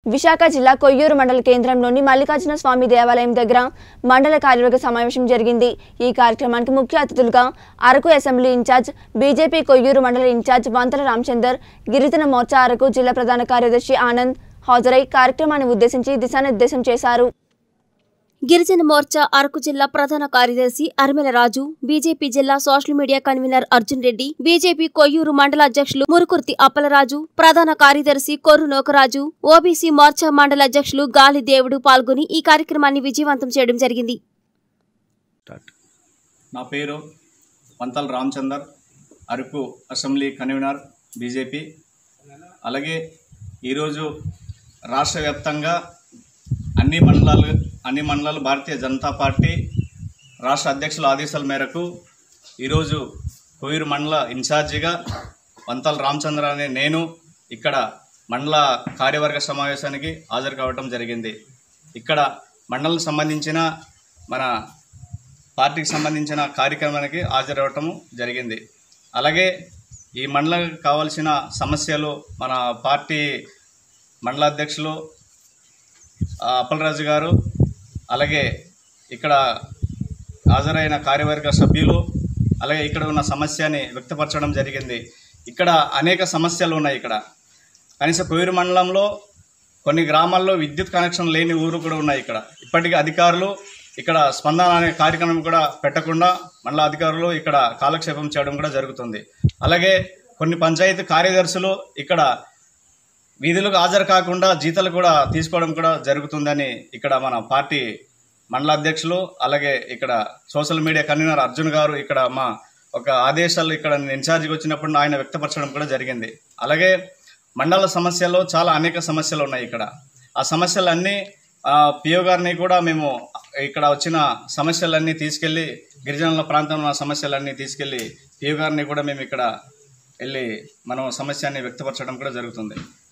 విశాఖ జిల్లా కొయ్యూరు మండల కేంద్రంలోని మల్లికార్జున స్వామి దేవాలయం దగ్గర మండల కార్యవర్గ సమావేశం జరిగింది ఈ కార్యక్రమానికి ముఖ్య అతిథులుగా Araku assembly incharge BJP Koyyuru మండల ఇన్ఛార్జ్ వంతల రామచందర్ గిరిజన మోర్చా అరకు జిల్లా ప్రధాన కార్యదర్శి ఆనంద్ హాజరై కార్యక్రమాన్ని ఉద్దేశించి దిశానిర్దేశం చేశారు గిరిజన మోర్చా అరకు జిల్లా ప్రధాన కార్యదర్శి అర్మెల రాజు బీజేపీ జిల్లా social media convener Arjun Reddy BJP Koyyuru మండల అధ్యక్షులు మురుకుర్తి అప్పలరాజు ప్రధాన కార్యదర్శి కొర్రు నోకరాజు ఓబీసీ మోర్చా మండల అధ్యక్షులు గాలి దేవుడు పాల్గొని ఈ కార్యక్రమాన్ని విజయవంతం చేయడం జరిగింది నా పేరు Vanthala Ramachandar Araku assembly convener BJP అలాగే ఈరోజు రాష్ట్ర వ్యాప్తంగా అన్ని మండలాలు అన్ని మండలాలు భారతీయ జనతా పార్టీ రాష్ట్ర అధ్యక్షుల ఆదేశాల మేరకు ఈరోజు కోయిరు మండల ఇన్ఛార్జిగా వంతల రామచంద్ర అనే నేను ఇక్కడ మండల కార్యవర్గ సమావేశానికి హాజరు కావటం జరిగింది ఇక్కడ మండలం సంబంధించిన మన పార్టీకి సంబంధించిన కార్యక్రమానికి హాజరవటం జరిగింది అలాగే ఈ మండలానికి కావాల్సిన సమస్యలు మన పార్టీ మండల అధ్యక్షులు ఆ, అప్పలరాజు గారు అలాగే ఇక్కడ హాజరైన కార్యవర్గ సభ్యులు అలాగే ఇక్కడ ఉన్న సమస్యని వ్యక్తపరచడం జరిగింది ఇక్కడ అనేక సమస్యలు ఉన్నాయి ఇక్కడ కనీసం కోయిరు మండలంలో కొన్ని గ్రామాల్లో విద్యుత్ కనెక్షన్ లేని ఊరు కూడా ఉన్నాయి ఇక్కడ ఇప్పటికీ అధికారులు ఇక్కడ స్పందన అనే కార్యక్రమం కూడా పెట్టకుండా మండల అధికారులు ఇక్కడ కాలక్షేపం చేయడం కూడా జరుగుతుంది అలాగే కొన్ని పంచాయతీ కార్యదర్శులు ఇక్కడ వీధులకు హాజరు కాకుండా జీతాలు కూడా తీసుకోవడం కూడా జరుగుతుందని ఇక్కడ మన పార్టీ మండల అధ్యక్షులు అలాగే ఇక్కడ సోషల్ మీడియా కన్వీనర్ అర్జున్ గారు ఇక్కడ మా ఒక ఆదేశాలు ఇక్కడ నేను ఇన్ఛార్జికి వచ్చినప్పుడు ఆయన వ్యక్తపరచడం కూడా జరిగింది అలాగే మండల సమస్యల్లో చాలా అనేక సమస్యలు ఉన్నాయి ఇక్కడ ఆ సమస్యలన్నీ పిఓ గారిని కూడా మేము ఇక్కడ వచ్చిన సమస్యలన్నీ తీసుకెళ్లి గిరిజనుల ప్రాంతంలో ఉన్న సమస్యలన్నీ తీసుకెళ్లి పిఓ గారిని కూడా మేము ఇక్కడ వెళ్ళి మనం సమస్యని వ్యక్తపరచడం కూడా జరుగుతుంది